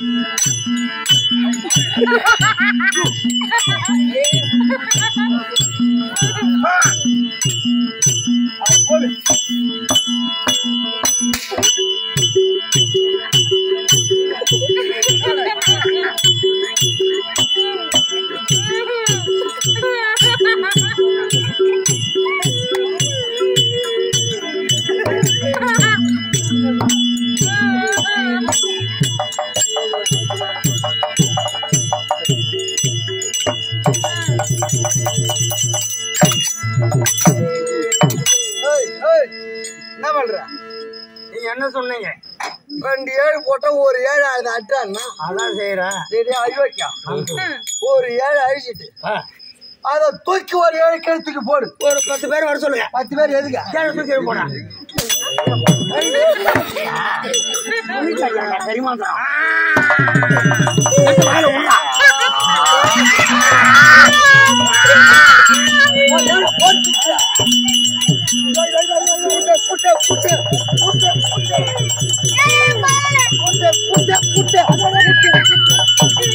ஏய், ஏய், என்ன பண்ற நீங்க என்ன சொன்னீங்க ரெண்டு ஏழு போட்டா ஒரு ஏழு அது அட்டான்னா அதான் செய்யறேன் ரெடி அழிவைக்கா ஒரு ஏழு அழிச்சிட்டு அத தூக்கி ஒரு ஏழு கழுத்துக்கு போடு ஒரு பத்து பேர் வர சொல்லுங்க பத்து பேர் எதுக்கு ஏழு தூக்கி போடா தெரியுமா குட்டை, குட்டை, குட்டை, குட்டை, குட்டை, குட்டை, குட்டை, குட்டை.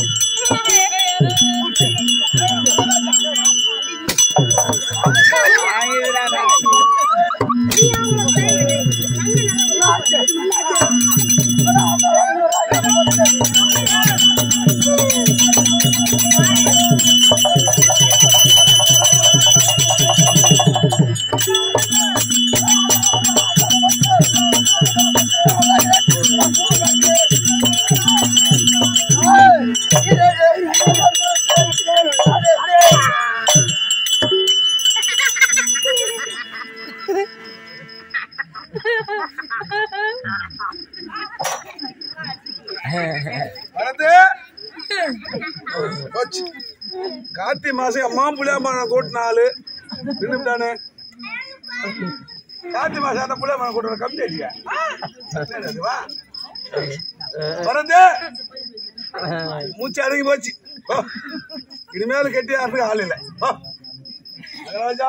வரது போச்சு கார்த்தி மாசம் அம்மா புளியா மரம் கூட்டின ஆளு நின்றுட்டானே கார்த்தி மாசம் அந்த புளியா மரம் கூட்டின கம்மி ஆச்சியா வா வரது மூச்சு அடங்கி போச்சு போ. இனிமேல் கட்டி யாருக்கு ஆள் இல்லை போ. ராஜா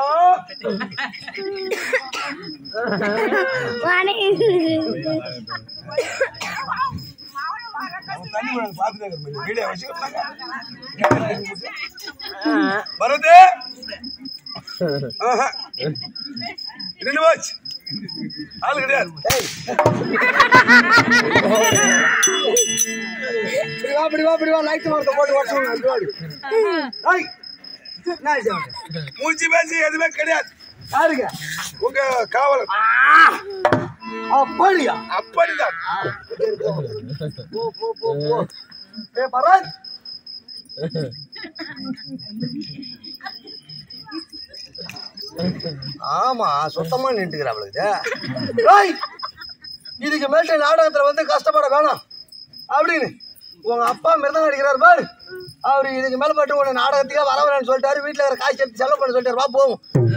அவன் தண்ணி விட பார்த்துட்டே இருக்க வீடியோ வச்சுக்கிட்டாங்க வருது ஆஹா. நின்னு போச்சு ஆள் கிடையாது இப்படி வா, இப்படி வா, இப்படி வா, light மரத்தை போட்டு ஓட்டுவாங்க, இப்படி வாடி. ஏய், என்ன ஆச்சு அவனுக்கு? மூச்சு பேசி எதுவுமே கிடையாது யாருங்க? உங்க காவலர் அப்படியா? அப்படிதான் போ, போ, போ, போ. ஏய், பரத். ஆமா சுத்தமா நின்றுக்கிற அவளுக்கு ஏய், இதுக்கு மேட்டு நாடகத்துல வந்து கஷ்டப்பட வேணாம் அப்படின்னு உங்க அப்பா மிருதம் அடிக்கிறார் பாரு அவரு இதுக்கு மேல மட்டும் உன்னை நாடகத்துக்கே வர வரேன்னு சொல்லிட்டாரு வீட்டுல இருக்கிற காய்ச்சி எடுத்து செலவு பண்ண சொல்லிட்டாரு வா போவோம்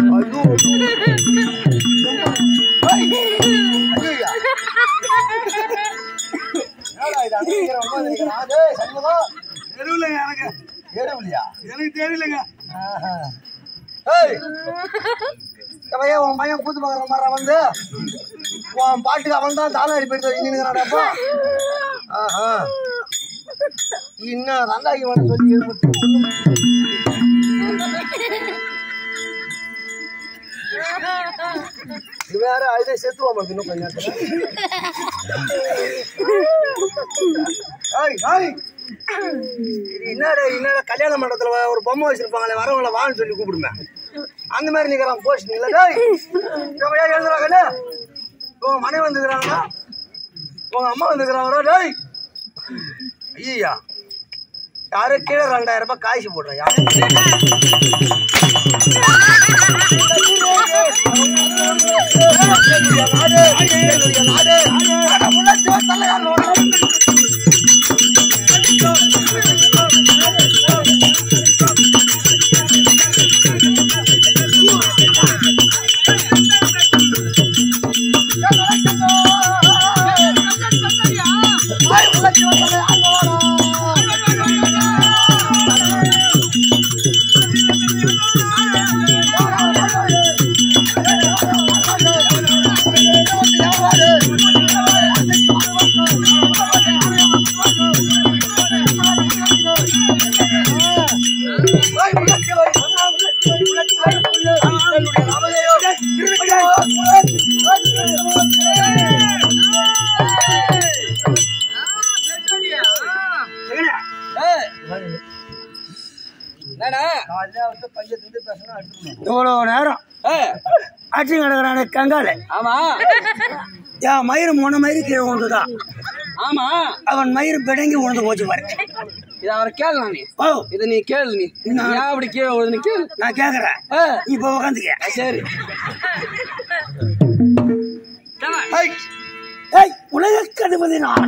ஐயோ ஏய், ஐயா. என்னடா இது அங்க நிக்கிற, அம்மா நிக்கிறா? டேய், சண்முகம். தெரியலங்க எனக்கு ஏறுவலியா? எனக்கு தெரியலங்க ஆஹா. ஏய், இந்த பையன் உன் பையன் கூத்து பார்க்குற மாதிரி வந்து உன் பாட்டுக்கு அவன் தான் தானே அடிப்படி நின்னுங்கிறாடாப்பா ஆஹா இன்னும் நல்லாக்கி வேணும் சொல்லி எழுபத்தி இது வேற இதே செத்துருவோம் பாரு இன்னும் கொஞ்ச நேரத்துல ஏய், ஏய். இது என்னடா என்னடா கல்யாண மண்டபத்துல ஒரு பொம்மை வச்சிருப்பாங்களே வரவங்கள வான்னு சொல்லி கூப்பிடுமே அந்த மாதிரி நிக்கிறான் போஸ்ட் நீங்களா டேய் எப்படியா எழுதுறாங்கன்னு உங்க மனைவி வந்துக்கிறாங்களா உங்க அம்மா வந்துக்கிறாங்களா டேய் ஐயா யாரோ கீழே ரெண்டாயிரம் ரூபாய் காய்ச்சி போடுறேன் யாரு கல்யாணத்தை பஞ்சத்துலேருந்து பேசணும் அடுத்து இவ்வளவு நேரம் அடிச்சு கிடக்குறானே கங்கால ஆமா என் மயிறு மூணு மயிறு கீழே விழுந்துதான் ஆமா அவன் மயிறு பிடங்கி விழுந்து போச்சு பாரு இத அவரை கேளு நீ ஓ இத நீ கேளு நீ ஏன் அப்படி கீழே விழுது நீ கேளு நான் கேக்குறேன் ஆ, நீ இப்போ உக்காந்துக்க ஆ, சரி ஏய் உலக கதிபதி நான்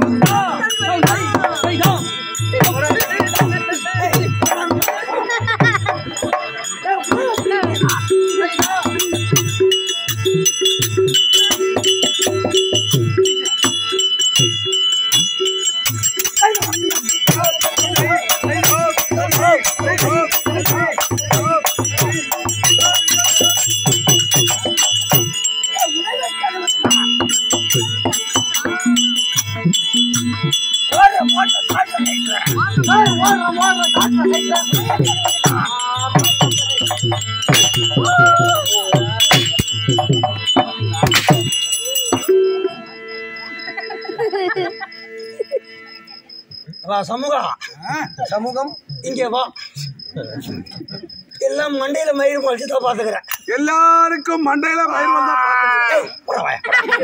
வா சமூகம் சமூகம் இங்கே வா எல்லாம் மண்டையில மயிறு முளைச்சு தான் பாத்துக்கிறேன் எல்லாருக்கும் மண்டையில மயில் வந்தா பாத்துக்கங்க. ஏய், போடா வாயா.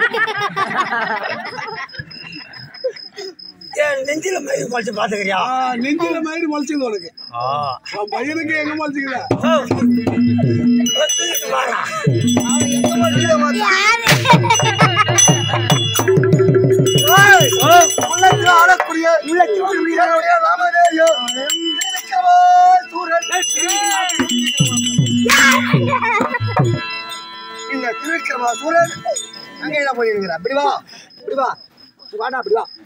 என் நெஞ்சில மயிறு முளைச்சு பாத்துக்கிறியா ஆ, நெஞ்சில மயில் முளைச்சுது உனக்கு உன் பையனுக்கு எங்க முளைச்சுக்குதா வாடா. உள்ளத்தில் ஆளக்கூடிய உள்ளத்தில் வீரனுடைய ராமதேயோ இருக்கிறவா சூரன் இந்த திருவிக்கிரமா சூரன் அங்க என்ன போயிருக்கிற அப்படி வா இப்படி வா இப்படி வாடா அப்படி வா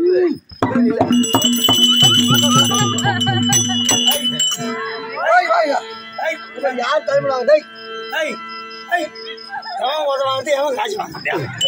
ஓய், வாய், ஏய், இவன் யார் தலைமுறை டேய் ஏய், ஏய், எவன் உதவ வந்து எவன் காசு வாங்க